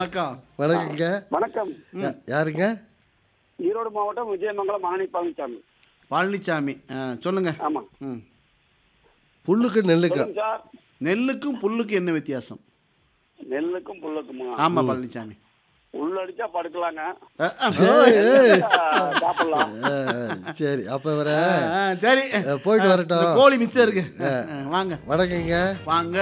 வணக்கம் வணக்கங்க வணக்கம் யா- யாருங்க ஈரோடு மாவட்டம் விஜயமங்கலம் மாணி பழனிசாமி பழனிசாமி ஆ, சொல்லுங்க ஆமா ம் புல்லுக்கு நெல்லுக்கு சொல்லுங்க சார் நெல்லுக்கும் புல்லுக்கும் என்ன வித்தியாசம் நெல்லுக்கும் புல்லுக்குமா ஆமா பழனிசாமி உள்ளடிச்சா படுக்கலாங்க ஆ, ஆ, ஆ, சாப்பிடலாம் ஆ, சரி அப்போ வர ஆ, சரி போயிட்டு ஆ, வரட்டும். இந்த கோழி மிச்சம் இருக்கு ஆ, வாங்க வணக்கங்க வாங்க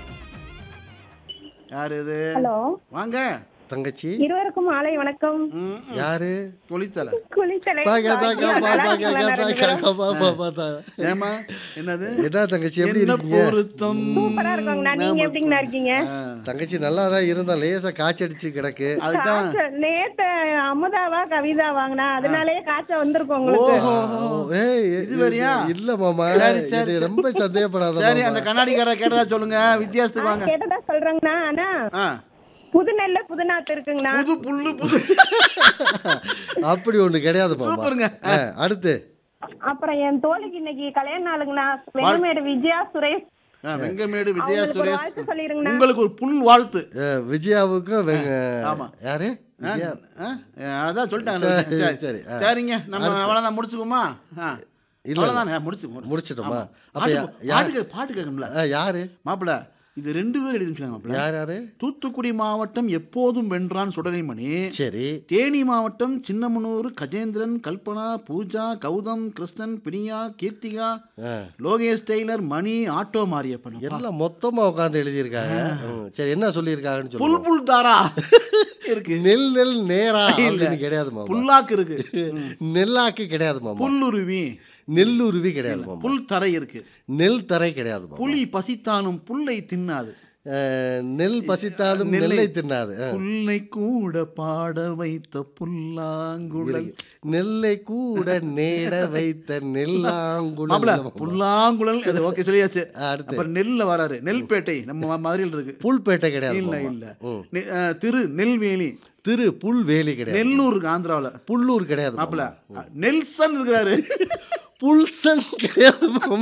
யார் இது ஹலோ வாங்க தங்கச்சி இருவருக்கும் மாலை வணக்கம் ம், ம். யாரு குளித்தலை குளித்தலை பாக்க, தாக்க, பாக்கியா, பா, நல்லா பாக்க, இருக்கீங்களா தாக்க, ரெண்டு பேரும்? பா, பா, பா, தா. ஏமா என்னது என்ன தங்கச்சி எப்படி என்ன இருக்கீங்க பொருத்தம் சூப்பரா இருக்கோங்கண்ணா நீங்க எப்படிங்கண்ணா இருக்கீங்க ஆ, தங்கச்சி நல்லா தான் இருந்தா லேசா காய்ச்சடிச்சு கிடக்கு அதுதான் காய்ச்சல் நேத்து அமுதாவா கவிதா வாங்கினா அதனாலயே காய்ச்சல் வந்திருக்கும் உங்களுக்கு ஓஹோ ஓ, ஏய், இது வேறயா? இல்ல மாமா சரி, சரி, இது சரி. ரொம்ப சந்தேகப்படாத சரி மாமா. அந்த கண்ணாடிக்கார கேட்டதா சொல்லுங்க வித்தியாசத்துக்கு வாங்க கேட்டதா சொல்றேங்கண்ணா ஆனா ஆ புது நெல்ல புது நாத்து இருக்குங்கண்ணா புது புல்லு புது அப்படி ஒண்ணு கிடையாது மாமா சூப்பருங்க. ஆ, அடுத்து அப்புறம் என் தோழிக்கு இன்னைக்கு கல்யாண நாளுங்கண்ணா வெங்கமேடு விஜயா சுரேஷ் ஆ, வெங்கமேடு விஜயா அவங்களுக்கு ஒரு சுரேஷ் வாழ்த்து சொல்லிருங்கண்ணா உங்களுக்கு ஒரு புல் வாழ்த்து ஆ, விஜயாவுக்கும் வெங்க- ஆமா. யாரு ஆ, விஜயா ஆ, அதான் சொல்லிட்டாங்க சரி, சரி சரி, ஆ. சரிங்க நம்ம அவ்வளோதான் முடிச்சுக்குமா ஆ இல்ல. அவ்வளோதானே முடிச்சு முடிச்சிட்டோமா? ஆமா. அப்ப பாட்டு யா- கே- பாட்டு கே- பாட்டு கேட்கணும்ல ஆ, யாரு மாப்பிள்ள இது ரெண்டு பேரும் எழுதி வச்சுக்காங்க மாப்பிள்ள யார் யாரு தூத்துக்குடி மாவட்டம் எப்போதும் வென்றான் சுடலைமணி சரி தேனி மாவட்டம் சின்னமனூர் கஜேந்திரன் கல்பனா பூஜா கௌதம் கிருஷ்ணன் பிரியா கீர்த்திகா ஆ. லோகேஷ் டெய்லர் மணி ஆட்டோ மாரியப்பன் அப்பா. எல்லாம் மொத்தமா உட்காந்து எழுதியிருக்காங்க ம், சரி என்ன சொல்லியிருக்காங்கன்னு புல் சொல்லுங்க புல் தாரா இருக்கு நெல் நெல் நேரா அப்படின்னு கிடையாது மாமா புல்லாக்கு இருக்கு நெல்லாக்கு கிடையாது மாமா புல்லுருவி நெல்லுருவி கிடையாது மாமா புல் தரை இருக்கு நெல் தரை கிடையாது மாமா புலி பசித்தாலும் புல்லை தின்னாது அஹ், நெல் பசித்தாலும் நெல்லை- நெல்லை தின்னாது அஹ். புல்லை கூட பாட வைத்த புல்லாங்குழல் நெல்லை கூட நேட வைத்த நெல்லாங்குழல் மாப்பிள மாமா. புல்லாங்குழல் அது ஓகே சொல்லியாச்சு அடுத்து அப்புறம் நெல்ல வராரு நெல்பேட்டை நம்ம ம- மதுரையில் இருக்கு புல்பேட்டை கிடையாது இல்ல மாமா. இல்ல ம். நெ- அஹ், திரு நெல்வேலி திரு புல்வேலி கிடையாது நெல்லூர் இருக்கு ஆந்திராவுல புல்லூர் கிடையாது மாப்பிள மாமா. நெல்சன் இருக்கிறாரு புல்சன் கிடையாது மாமா.